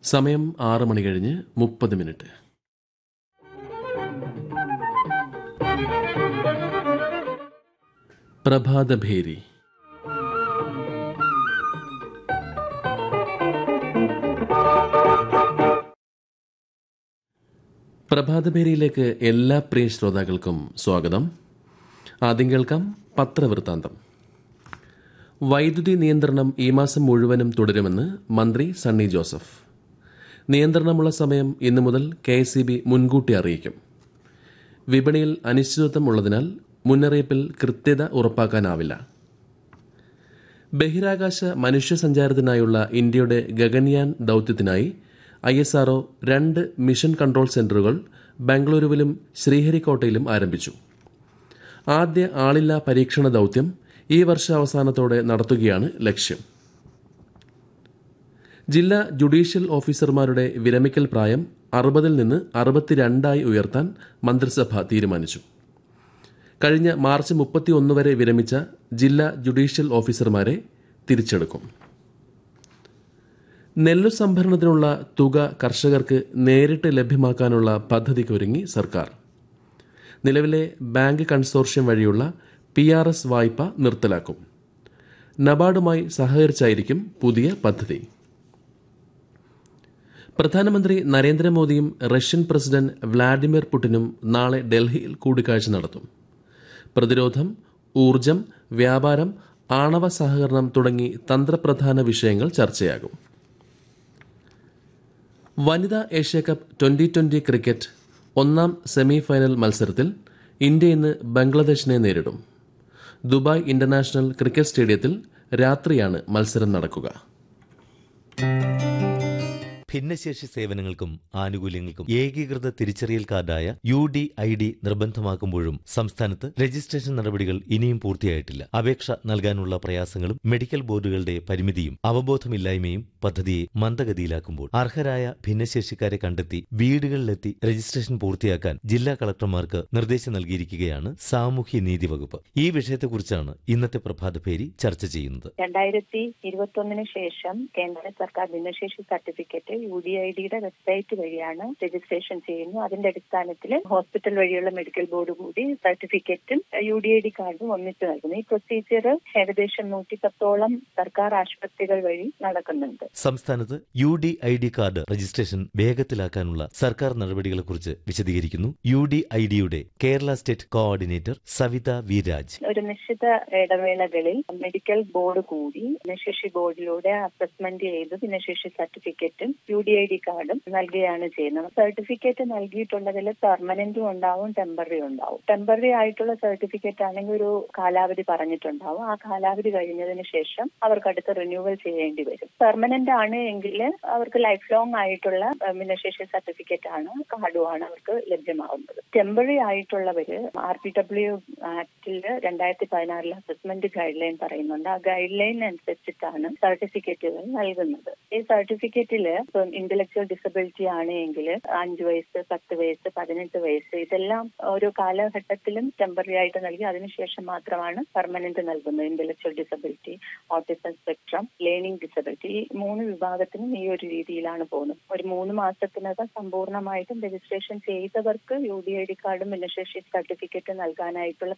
സമയം ആറ് മണി കഴിഞ്ഞ് മുപ്പത് മിനിറ്റ് പ്രഭാതഭേരി പ്രഭാതഭേരിയിലേക്ക് എല്ലാ പ്രിയ ശ്രോതാക്കൾക്കും സ്വാഗതം ആദ്യം കേൾക്കാം പത്രവൃത്താന്തം വൈദ്യുതി നിയന്ത്രണം ഈ മാസം മുഴുവനും തുടരുമെന്ന് മന്ത്രി സണ്ണി ജോസഫ് നിയന്ത്രണമുള്ള സമയം ഇന്നു മുതൽ കെ എസ് മുൻകൂട്ടി അറിയിക്കും വിപണിയിൽ അനിശ്ചിതത്വം ഉള്ളതിനാൽ മുന്നറിയിപ്പിൽ കൃത്യത ഉറപ്പാക്കാനാവില്ല ബഹിരാകാശ മനുഷ്യ സഞ്ചാരത്തിനായുള്ള ഇന്ത്യയുടെ ഗഗൻയാൻ ദൌത്യത്തിനായി ഐ എസ് ആർഒ രണ്ട് മിഷൻ കൺട്രോൾ സെന്ററുകൾ ബംഗളൂരുവിലും ശ്രീഹരിക്കോട്ടയിലും ആരംഭിച്ചു ആദ്യ ആളില്ലാ പരീക്ഷണ ദൌത്യം ഈ വർഷാവസാനത്തോടെ നടത്തുകയാണ് ലക്ഷ്യം ജില്ലാ ജുഡീഷ്യൽ ഓഫീസർമാരുടെ വിരമിക്കൽ പ്രായം അറുപതിൽ നിന്ന് അറുപത്തിരണ്ടായി ഉയർത്താൻ മന്ത്രിസഭ തീരുമാനിച്ചു കഴിഞ്ഞ മാർച്ച് മുപ്പത്തിയൊന്ന് വരെ വിരമിച്ച ജില്ലാ ജുഡീഷ്യൽ ഓഫീസർമാരെ തിരിച്ചെടുക്കും നെല്ലു സംഭരണത്തിനുള്ള തുക കർഷകർക്ക് നേരിട്ട് ലഭ്യമാക്കാനുള്ള പദ്ധതിക്കൊരുങ്ങി സർക്കാർ നിലവിലെ ബാങ്ക് കൺസോർഷ്യം വഴിയുള്ള പി ആർ എസ് വായ്പ നിർത്തലാക്കും നബാർഡുമായി സഹകരിച്ചായിരിക്കും പുതിയ പദ്ധതി പ്രധാനമന്ത്രി നരേന്ദ്രമോദിയും റഷ്യൻ പ്രസിഡന്റ് വ്ളാഡിമിർ പുടിനും നാളെ ഡൽഹിയിൽ കൂടിക്കാഴ്ച നടത്തും പ്രതിരോധം ഊർജം വ്യാപാരം ആണവ സഹകരണം തുടങ്ങി തന്ത്രപ്രധാന വിഷയങ്ങൾ ചർച്ചയാകും വനിതാ ഏഷ്യാകപ്പ് ട്വന്റി ട്വന്റി ക്രിക്കറ്റ് ഒന്നാം സെമി ഫൈനൽ മത്സരത്തിൽ ഇന്ത്യ ഇന്ന് ബംഗ്ലാദേശിനെ നേരിടും ദുബായ് ഇന്റർനാഷണൽ ക്രിക്കറ്റ് സ്റ്റേഡിയത്തിൽ രാത്രിയാണ് മത്സരം നടക്കുക ഭിന്നശേഷി സേവനങ്ങൾക്കും ആനുകൂല്യങ്ങൾക്കും ഏകീകൃത തിരിച്ചറിയൽ കാർഡായ യു ഡി ഐ ഡി നിർബന്ധമാക്കുമ്പോഴും സംസ്ഥാനത്ത് രജിസ്ട്രേഷൻ നടപടികൾ ഇനിയും പൂർത്തിയായിട്ടില്ല അപേക്ഷ നൽകാനുള്ള പ്രയാസങ്ങളും മെഡിക്കൽ ബോർഡുകളുടെ പരിമിതിയും അവബോധമില്ലായ്മയും പദ്ധതിയെ മന്ദഗതിയിലാക്കുമ്പോൾ അർഹരായ ഭിന്നശേഷിക്കാരെ കണ്ടെത്തി വീടുകളിലെത്തി രജിസ്ട്രേഷൻ പൂർത്തിയാക്കാൻ ജില്ലാ കളക്ടർമാർക്ക് നിർദ്ദേശം നൽകിയിരിക്കുകയാണ് സാമൂഹ്യനീതി വകുപ്പ് ഈ വിഷയത്തെക്കുറിച്ചാണ് ഇന്നത്തെ പ്രഭാതപേരി ചർച്ച ചെയ്യുന്നത് രണ്ടായിരത്തി ഇരുപത്തൊന്നിന് ശേഷം കേന്ദ്ര സർക്കാർ ഭിന്നശേഷി സർട്ടിഫിക്കറ്റ് യു ഡി ഐ ഡിയുടെ വെബ്സൈറ്റ് വഴിയാണ് രജിസ്ട്രേഷൻ ചെയ്യുന്നു അതിന്റെ അടിസ്ഥാനത്തിൽ ഹോസ്പിറ്റൽ വഴിയുള്ള മെഡിക്കൽ ബോർഡ് കൂടി സർട്ടിഫിക്കറ്റും യു ഡി ഐ ഡി കാർഡും ഒന്നിച്ച് നൽകുന്നു ഈ പ്രൊസീജിയർ ഏകദേശം നൂറ്റി പത്തോളം സർക്കാർ ആശുപത്രികൾ വഴി നടക്കുന്നുണ്ട് സംസ്ഥാനത്ത് U D I D card registration വേഗത്തിലാക്കാനുള്ള സർക്കാർ നടപടികളെക്കുറിച്ച് വിശദീകരിക്കുന്നു യു ഡി ഐ ഡിയുടെ Kerala state coordinator Savitha V Raj ഒരു നിശ്ചിത ഇടവേളകളിൽ മെഡിക്കൽ ബോർഡ് കൂടി ഭിന്നശേഷി ബോർഡിലൂടെ അസസ്മെന്റ് ചെയ്ത് ഭിന്നശേഷി സർട്ടിഫിക്കറ്റും യു ഡി ഐ ഡി കാർഡും നൽകുകയാണ് ചെയ്യുന്നത് സർട്ടിഫിക്കറ്റ് നൽകിയിട്ടുള്ളതിൽ പെർമനന്റും ഉണ്ടാവും ടെമ്പററി ഉണ്ടാവും ടെമ്പററി ആയിട്ടുള്ള സർട്ടിഫിക്കറ്റ് ആണെങ്കിൽ ഒരു കാലാവധി പറഞ്ഞിട്ടുണ്ടാവും ആ കാലാവധി കഴിഞ്ഞതിന് ശേഷം അവർക്ക് അടുത്ത റിന്യൂവൽ ചെയ്യേണ്ടി വരും പെർമനന്റ് ആണ് എങ്കിൽ അവർക്ക് ലൈഫ് ലോങ് ആയിട്ടുള്ള ഏഹ്, ഭിന്നശേഷി സർട്ടിഫിക്കറ്റ് ആണ് കാർഡും ആണ് അവർക്ക് ലഭ്യമാവുന്നത് ടെമ്പററി ആയിട്ടുള്ളവര് ആർ പി ഡബ്ല്യു ആക്ടിൽ രണ്ടായിരത്തി പതിനാറിൽ അസസ്മെന്റ് ഗൈഡ് ലൈൻ പറയുന്നുണ്ട് ആ ഗൈഡ് ലൈൻ അനുസരിച്ചിട്ടാണ് സർട്ടിഫിക്കറ്റുകൾ നൽകുന്നത് ഈ സർട്ടിഫിക്കറ്റിൽ ഇപ്പം ഇന്റലക്ച്വൽ ഡിസബിലിറ്റി ആണ് എങ്കിൽ അഞ്ച് വയസ്സ് പത്ത് വയസ്സ് പതിനെട്ട് വയസ്സ് ഇതെല്ലാം ഓരോ കാലഘട്ടത്തിലും ടെമ്പററി ആയിട്ട് നൽകി അതിനുശേഷം മാത്രമാണ് പെർമനന്റ് നൽകുന്നത് intellectual disability autism spectrum learning disability ഈ മൂന്ന് വിഭാഗത്തിനും ഈ ഒരു രീതിയിലാണ് പോകുന്നത് ഒരു മൂന്ന് മാസത്തിനകം സമ്പൂർണ്ണമായിട്ടും രജിസ്ട്രേഷൻ ചെയ്തവർക്ക് യു ഡി ഐ ഡി കാർഡും ഭിന്നശേഷി സർട്ടിഫിക്കറ്റ് നൽകാനായിട്ടുള്ള